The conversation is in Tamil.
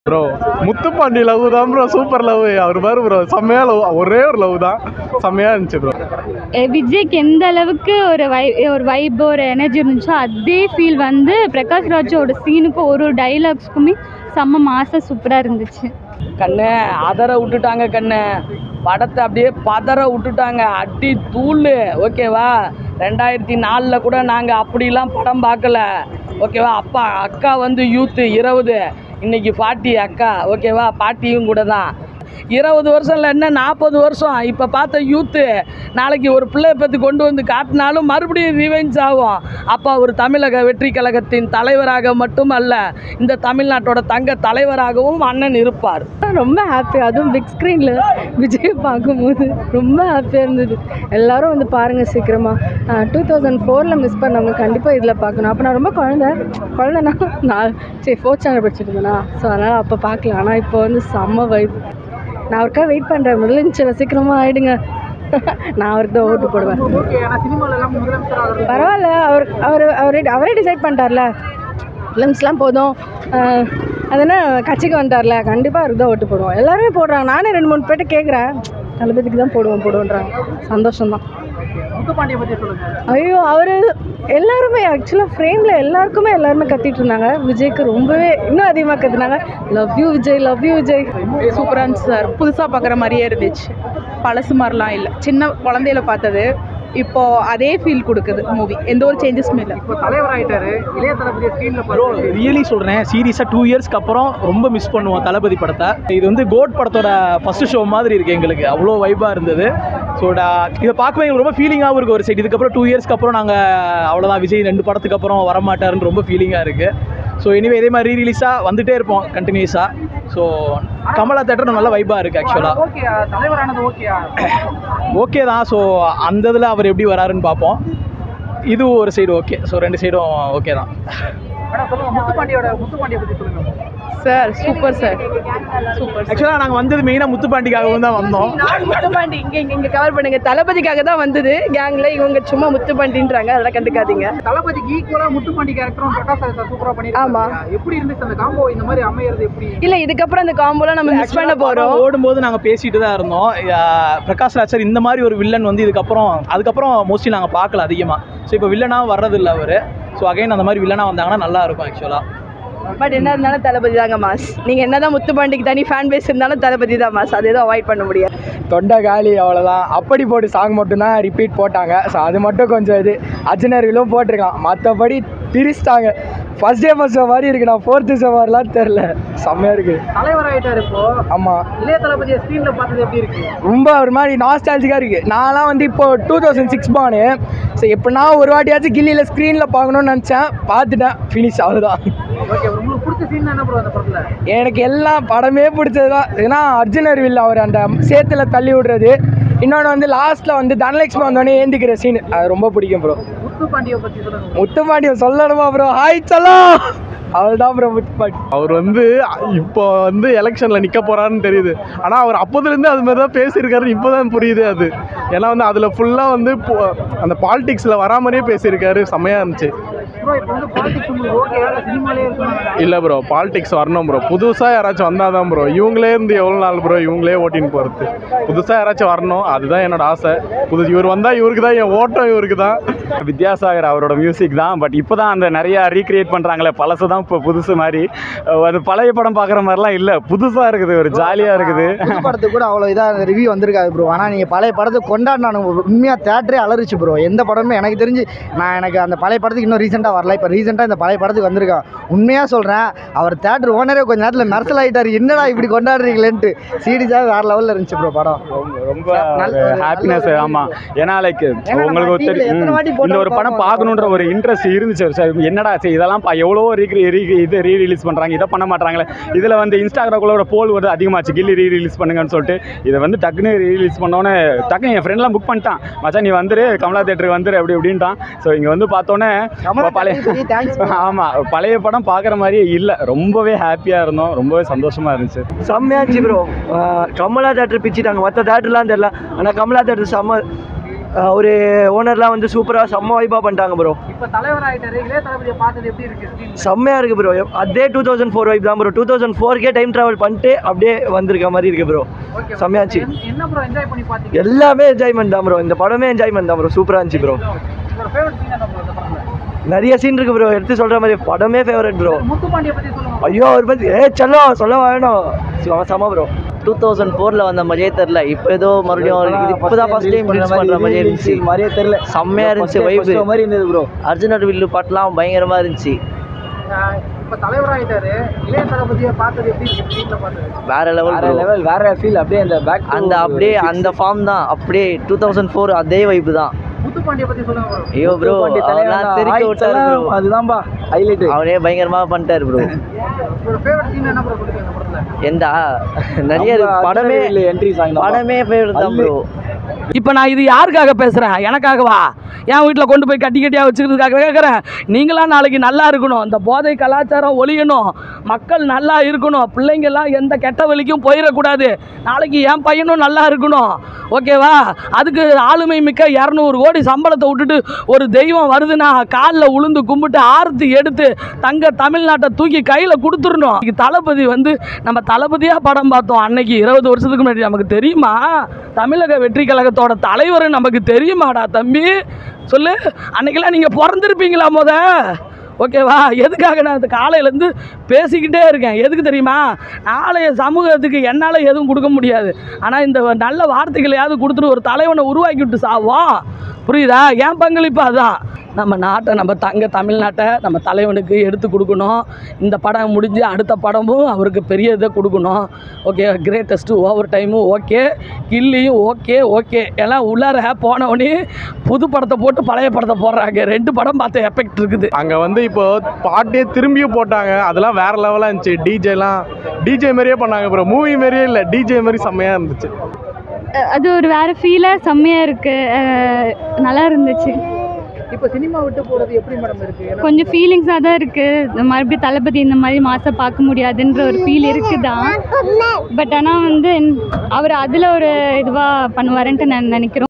ப்ரோ முத்துப்பாண்டி லவ் தான் ப்ரோ சூப்பர் லவ் அவர் பாரு ப்ரோ செம்மையா லவ் ஒரே ஒரு லவ் தான் செம்மையா இருந்துச்சு ப்ரோ எ, விஜய்க்கு எந்த அளவுக்கு ஒரு வை ஒரு வைப் ஒரு எனர்ஜி இருந்துச்சோ அதே ஃபீல் வந்து பிரகாஷ் ராஜோட சீனுக்கும் ஒரு ஒரு டைலாக்ஸ்க்குமே செம்ம மாசம் சூப்பராக இருந்துச்சு கண்ணு அதர விட்டுட்டாங்க கண்ணு படத்தை அப்படியே பதற விட்டுட்டாங்க அடி தூள் ஓகேவா ரெண்டாயிரத்தி நாலில் கூட நாங்கள் அப்படிலாம் படம் பார்க்கல ஓகேவா அப்பா அக்கா வந்து யூத்து இருபது இன்னைக்கு பாட்டி அக்கா ஓகேவா பாட்டியும் கூட தான் இருபது வருஷம் இல்லை என்ன நாற்பது வருஷம் இப்போ பார்த்த யூத்து நாளைக்கு ஒரு பிள்ளை பற்றி கொண்டு வந்து காட்டினாலும் மறுபடியும் ரிவெஞ்ச் ஆகும் அப்பா ஒரு தமிழக வெற்றி கழகத்தின் தலைவராக மட்டும் அல்ல இந்த தமிழ்நாட்டோட தங்க தலைவராகவும் அண்ணன் இருப்பார் ரொம்ப ஹாப்பி அதுவும் பிக் ஸ்க்ரீனில் விஜய் பார்க்கும்போது ரொம்ப ஹாப்பியாக இருந்தது எல்லாரும் வந்து பாருங்கள் சீக்கிரமாக டூ தௌசண்ட் ஃபோரில் மிஸ் பண்ணவங்க கண்டிப்பாக இதில் பார்க்கணும் அப்போ நான் ரொம்ப குழந்த குழந்தைனா நான் சரி ஃபோர்த் ஸ்டாண்டர்ட் படிச்சுட்டு இருந்தேனா ஸோ அதனால் அப்போ பார்க்கல ஆனால் இப்போ வந்து செம்ம வைப் நான் அவருக்காக வெயிட் பண்ணுறேன் முதலமைச்சர் சீக்கிரமாக ஆயிடுங்க நான் அவருக்கு தான் ஓட்டு போடுவேன் பரவாயில்ல அவர் அவர் அவரே அவரே டிசைட் பண்ணிட்டார்ல ஃபிலிம்ஸ்லாம் போதும் ஆஹ், அது என்ன கட்சிக்கு வந்துட்டார்ல கண்டிப்பாக அவருக்கு தான் ஓட்டு போடுவோம் எல்லாருமே போடுறாங்க நானே ரெண்டு மூணு பேர்ட்ட கேட்குறேன் தளபதிக்கு தான் போடுவோம் போடுவோன்றாங்க சந்தோஷம்தான் ஐயோ அவர் எல்லாருமே ஆக்சுவலாக ஃப்ரேமில் எல்லாருக்குமே எல்லாருமே கத்திட்டு இருந்தாங்க விஜய்க்கு ரொம்பவே இன்னும் அதிகமாக கத்துனாங்க love you Vijay love you Vijay சூப்பராக இருந்துச்சு சார் புதுசாக பார்க்குற மாதிரியே இருந்துச்சு பழசு மாதிரிலாம் இல்லை சின்ன குழந்தையில பார்த்தது இப்போ அதே ஃபீல் கொடுக்குது மூவி எந்த ஒரு சேஞ்சஸுமே இல்லை ப்ரோ ரியலி சொல்கிறேன் சீரியஸாக டூ இயர்ஸ்க்கு அப்புறம் ரொம்ப மிஸ் பண்ணுவோம் தளபதி படத்தை இது வந்து கோட் படத்தோட ஃபஸ்ட்டு ஷோ மாதிரி இருக்குது எங்களுக்கு அவ்வளோ வைபாக இருந்தது ஸோ இதை பார்க்கவே எங்களுக்கு ரொம்ப ஃபீலிங்காகவும் இருக்குது ஒரு சைடு இதுக்கப்புறம் டூ இயர்ஸ்க்கு அப்புறம் நாங்கள் அவ்வளோதான் விஜய் ரெண்டு படத்துக்கு அப்புறம் வரமாட்டாருன்னு ரொம்ப ஃபீலிங்காக இருக்குது ஸோ இனிமே இதே மாதிரி ரீ ரிலீஸாக வந்துட்டே இருப்போம் கண்டினியூஸாக ஸோ கமலா தேட்டர் நல்ல வைபாக இருக்குது ஆக்சுவலாக ஓகே தான் ஸோ அந்த இதில் அவர் எப்படி வராருன்னு பார்ப்போம் இது ஒரு சைடு ஓகே ஸோ ரெண்டு சைடும் ஓகே தான் சார் சூப்பர் சார் சூப்பர் ஆக்சுவலாக நாங்கள் வந்தது மெயினாக முத்துப்பாண்டிக்காகவும் தான் வந்தோம் முத்துப்பாண்டி இங்கே இங்கே இங்கே கவர் பண்ணுங்க தளபதிக்காக தான் வந்தது கேங்கில் இவங்க சும்மா முத்துப்பாண்டின்றாங்க அதெல்லாம் கண்டுக்காதீங்க தளபதிக்கு ஈக்குவலா முத்துப்பாண்டி கேரக்டரும் பிரகாஷ் ராஜ் சார் சூப்பரா பண்ணிருக்காங்க ஆமா. எப்படி இருந்துச்சு அந்த காம்போ இந்த மாதிரி அமையறது எப்படி இல்லை இதுக்கப்புறம் அந்த காம்போலாம் நம்ம மிஸ் பண்ண போகிறோம் ஓடும்போது நாங்கள் பேசிட்டு தான் இருந்தோம் அஹ் பிரகாஷ் ராஜ் சார் இந்த மாதிரி ஒரு வில்லன் வந்து இதுக்கப்புறம் அதுக்கப்புறம் மோஸ்ட்லி நாங்கள் பார்க்கல அதிகமாக ஸோ இப்போ வில்லனாக வர்றதில்ல அவர் ஸோ அகைன் அந்த மாதிரி வில்லனாக வந்தாங்கன்னா நல்லா இருக்கும் ஆக்சுவலாக பட் என்ன இருந்தாலும் தளபதி தாங்க மாஸ் நீங்கள் என்னதான் முத்துப்பாண்டிக்கு தனி ஃபேன் பேஸ் இருந்தாலும் தளபதி தான் மாஸ் அது எதுவும் அவாய்ட் பண்ண முடியாது தொண்டை காலி அவ்வளோதான் அப்படி போட்டு சாங் மட்டும்தான் ரிப்பீட் போட்டாங்க ஸோ அது மட்டும் கொஞ்சம் இது அர்ஜுனர்விலும் போட்டிருக்கான் மற்றபடி பிரிச்சிட்டாங்க ஃபர்ஸ்ட் டே ஃபர்ஸ்ட் ஷோ மாதிரி இருக்கு நான் ஃபோர்த்து ஷோ மாதிரிலாம் தெரில செம்மையாக இருக்குது தலைவர் ஆயிட்டாரு இப்போ ஆமாம் இளைய தளபதியை ஸ்க்ரீன்ல பார்த்தது எப்படி இருக்கு ரொம்ப ஒரு மாதிரி நாஸ்டாலஜிக்காக இருக்குது நான்லாம் வந்து இப்போ டூ தௌசண்ட் சிக்ஸ் பானு ஸோ எப்படின்னா ஒரு வாட்டியாச்சும் கில்லியில் ஸ்க்ரீனில் பார்க்கணும்னு நினச்சேன் பார்த்துட்டேன் ஃபினிஷ் அவ்வளோதான் ஓகே உங்களுக்கு பிடிச்ச சீன் என்ன ப்ரோ அந்த படத்துல எனக்கு எல்லாம் படமே பிடிச்சது தான் ஏன்னா அர்ஜுனர் வில் அவர் அந்த சேத்துல தள்ளி விடுறது இன்னொன்று வந்து லாஸ்ட்டில் வந்து தனலட்சுமி வந்தோடனே ஏந்திக்கிற சீன் அது ரொம்ப பிடிக்கும் ப்ரோ முத்துப்பாண்டியை பத்தி சொல்லுங்க முத்துப்பாண்டியம் சொல்லணுமா ப்ரோ ஹாய் சொல்லலாம் அவள் தான் ப்ரோ முத்துப்பாண்டி அவர் வந்து இப்போ வந்து எலெக்ஷனில் நிற்க போகிறாருன்னு தெரியுது ஆனால் அவர் அப்போதுலேருந்து அது மாதிரி தான் பேசியிருக்காரு இப்போ தான் புரியுது அது ஏன்னா வந்து அதில் ஃபுல்லாக வந்து போ- அந்த பாலிடிக்ஸில் வரா மாதிரியே பேசியிருக்காரு செம்மையாக இருந்துச்சு ப்ரோ இப்போ வந்து பாலிடிக்ஸ் உங்களுக்கு ஓகே சினிமாலே இருக்கணும் இல்லை ப்ரோ பாலிடிக்ஸ் வரணும் ப்ரோ புதுசாக யாராச்சும் வந்தால் தான் ப்ரோ இவங்களே இருந்து எவ்வளோ நாள் ப்ரோ இவங்களே ஓட்டின்னு போகிறது புதுசாக யாராச்சும் வரணும் அதுதான் என்னோட ஆசை புது இவர் வந்தால் இவருக்கு தான் என் ஓட்டம் இவருக்கு தான் வித்யாசாகர் அவரோட மியூசிக் தான் பட் இப்போ தான் அந்த நிறையா ரீக்ரியேட் பண்ணுறாங்களே பழசு தான் இப்போ புதுசு மாதிரி அஹ் அது பழைய படம் பார்க்குற மாதிரிலாம் இல்லை புதுசாக இருக்குது ஒரு ஜாலியாக இருக்குது புது படத்துக்கு கூட அவ்வளோ இதாக ரிவ்யூ வந்திருக்காது ப்ரோ ஆனால் நீங்கள் பழைய படத்தை கொண்டாடினானு உண்மையாக தேட்டரே அலறிச்சு ப்ரோ எந்த படமுமே எனக்கு தெரிஞ்சு நான் எனக்கு அந்த பழைய படத்துக்கு இன்னும் ரீசெண்டாக வரல இப்போ ரீசெண்டாக இந்த பழைய படத்துக்கு வந்திருக்கான் உண்மையாக சொல்கிறேன் அவர் தேட்டர் ஓனரே கொஞ்ச நேரத்தில் மெர்சல் ஆகிட்டார் என்னடா இப்படி கொண்டாடுறீங்களேன்ட்டு சீரியஸாக வேறு லெவலில் இருந்துச்சு ப்ரோ படம் ரொம்ப ரொம்ப நல்ல ஒரு ஹாப்பினஸ் ஆமாம் ஏன்னா லைக் ஏன்னா நம்ம உங்களுக்கு ஒரு TV ல தெரி- எத்தனை ம், வாட்டி இந்த போட்டாலும் ஒரு படம் பார்ப்போம். பார்க்கணுன்ற ஒரு இன்ட்ரெஸ்ட் இருந்துச்சு சார் என்னடா சரி இதெல்லாம் பா எவ்வளோ ரீ ரீ இது ரீ ரிலீஸ் பண்ணுறாங்க இதை பண்ண மாட்டாங்களே இதில் வந்து இன்ஸ்டாகிராம்குள்ள போல் வந்து அதிகமாச்சு கில்லி ரீ ரிலீஸ் பண்ணுங்கன்னு சொல்லிட்டு இதை வந்து டக்குன்னு ரீ ரிலீஸ் பண்ணோன்னே டக்குன்னு என் ஃப்ரெண்ட்லாம் புக் பண்ணிட்டான் மச்சான் நீ வந்துரு கமலா தேட்டருக்கு வந்துரு அப்படி இப்படின்ட்டான் ஸோ இங்கே வந்து பார்த்தோன்னே கமலா பழைய theatre க்கு thanks bro. ஆமாம் பழைய படம் பார்க்குற மாதிரியே இல்லை ரொம்பவே ஹாப்பியாக இருந்தோம் ரொம்பவே சந்தோஷமாக இருந்துச்சு செம்மையாச்சு ப்ரோ கமலா தேட்டர் பிச்சுட்டாங்க மற்ற தேட்டர்லாம் தெரில ஆனால் கமலா தேட்டர் செம்ம ஒரு ஓனர்லாம் வந்து சூப்பராக செம்ம வைப்பாக பண்ணிட்டாங்க ப்ரோ இப்ப தலைவர் ஆயிட்டாரு இளைய தளபதியை பார்த்தது எப்படி இருக்கு screen ல? செம்மையாக இருக்குது ப்ரோ அதே டூ தௌசண்ட் ஃபோர் வைப் தான் ப்ரோ டூ தௌசண்ட் ஃபோர்க்கே டைம் ட்ராவல் பண்ணிட்டு அப்படியே வந்திருக்க மாதிரி இருக்கு ப்ரோ Okay, bro. செம்மையாச்சு என்ன- என்ன ப்ரோ என்ஜாய் பண்ணி பாத்தீங்க எல்லாமே என்ஜாய்மெண்ட் தான் ப்ரோ இந்த படமே என்ஜாய்மெண்ட் தான் ப்ரோ சூப்பராக இருந்துச்சு ப்ரோ உங்களோட ஃபேவரட் சீன் என்ன ப்ரோ இந்த படத்துல நிறைய சீன் இருக்கு ப்ரோ எடுத்து சொல்கிற மாதிரி படமே ஃபேவரட் ப்ரோ முத்துப்பாண்டிய பத்தி சொல்லுங்க ஐயோ அவர் பற்றி ஏ செல்லம் சொல்ல வேணும் செம செம ப்ரோ டூ தௌசண்ட் ஃபோரில் வந்த மாதிரியே தெரில இப்போ ஏதோ மறுபடியும் இது இப்போ தான் ஃபஸ்ட் டைம் ரிலீஸ் பண்ணுற மாதிரியே இருந்துச்சு மாதிரியே தெரியல செம்மையாக இருந்துச்சு வைப்பு மாதிரி இருந்தது ப்ரோ அர்ஜுனர் வில்லு பாட்டுலாம் பயங்கரமாக இருந்துச்சு ஆஹ் இப்ப தலைவர் ஆயிட்டாரு இளைய தளபதியை பார்த்தது எப்படி இருக்கு screen ல பார்த்தது வேற லெவல் வேற லெவல் வேற ஃபீல் அப்படியே அந்த பேக் அந்த அப்படியே அந்த ஃபார்ம் தான் அப்படியே டூ தௌசண்ட் ஃபோர் அதே வைப்பு தான் முத்துப்பாண்டிய பத்தி சொல்லுங்க bro. ஐயோ ப்ரோ அவர்லாம் தெரிக்க விட்டாரு ப்ரோ அதுதான்ப்பா ஹைலைட் அவனே பயங்கரமாக பண்ணிட்டாரு ப்ரோ உங்களோட ஃபேவரட் சீன் என்ன ப்ரோ கொடுத்தீங்க இந்த படத்துல எந்தா நிறைய இருக்கு. படமே என்ட்ரி சாங் படமே ஃபேவரட் தான் ப்ரோ இப்போ நான் இது யாருக்காக பேசுகிறேன் எனக்காகவா என் வீட்டில் கொண்டு போய் கட்டி கட்டியாக வச்சுக்கிறதுக்காக கேட்குறேன் நீங்களாம் நாளைக்கு நல்லா இருக்கணும் இந்த போதை கலாச்சாரம் ஒழியணும் மக்கள் நல்லா இருக்கணும் பிள்ளைங்கெல்லாம் எந்த கெட்ட வழிக்கும் போயிடக்கூடாது நாளைக்கு என் பையனும் நல்லா இருக்கணும் ஓகேவா அதுக்கு ஆளுமை மிக்க இரநூறு கோடி சம்பளத்தை விட்டுட்டு ஒரு தெய்வம் வருதுன்னா காலில் உளுந்து கும்பிட்டு ஆரத்தி எடுத்து தங்க தமிழ்நாட்டை தூக்கி கையில் கொடுத்துடணும் இன்னைக்கு தளபதி வந்து நம்ம தளபதியாக படம் பார்த்தோம் அன்னைக்கு இருபது வருஷத்துக்கு முன்னாடி நமக்கு தெரியுமா தமிழக வெற்றி கழகத்தோட தலைவர் நமக்கு தெரியுமாடா தம்பி சொல்லு அன்னைக்கெல்லாம் நீங்கள் பிறந்திருப்பீங்களா முத ஓகேவா எதுக்காக நான் இந்த காலையிலேருந்து பேசிக்கிட்டே இருக்கேன் எதுக்கு தெரியுமா நாளைய சமூகத்துக்கு என்னால் எதுவும் கொடுக்க முடியாது ஆனால் இந்த நல்ல வார்த்தைகளையாவது கொடுத்துட்டு ஒரு தலைவனை உருவாக்கி விட்டு சாவோம் புரியுதா என் பங்களிப்பு அதான் நம்ம நாட்டை நம்ம தங்க தமிழ்நாட்டை நம்ம தலைவனுக்கு எடுத்து கொடுக்கணும் இந்த படம் முடிஞ்சு அடுத்த படமும் அவருக்கு பெரிய இதை கொடுக்கணும் ஓகே கிரேட்டஸ்ட்டு ஓவர் டைமும் ஓகே கில்லியும் ஓகே ஓகே எல்லாம் உள்ளார போனவொடனே புது படத்தை போட்டு பழைய படத்தை போடுறாங்க ரெண்டு படம் பார்த்த எஃபெக்ட் இருக்குது அங்கே வந்து இப்போ பாட்டே திரும்பியும் போட்டாங்க அதெல்லாம் வேற லெவலாக இருந்துச்சு டிஜேலாம் டிஜே மாதிரியே பண்ணாங்க ப்ரோ மூவி மாதிரியே இல்லை டிஜே மாதிரி செம்மையாக இருந்துச்சு அஹ் அது ஒரு வேறு ஃபீலாக செம்மையாக இருக்குது நல்லா இருந்துச்சு இப்ப சினிமா விட்டு போறது எப்படி மேடம் இருக்கு ஏன்னா கொஞ்சம் ஃபீலிங்ஸாக தான் இருக்குது மறுபடியும் தளபதி இந்த மாதிரி மாதம் பார்க்க முடியாதுன்ற ஒரு ஃபீல் இருக்குது தான் பட் ஆனால் வந்து அவர் அதில் ஒரு இதுவாக பண்ணுவாருன்ட்டு நான் நினைக்கிறோம்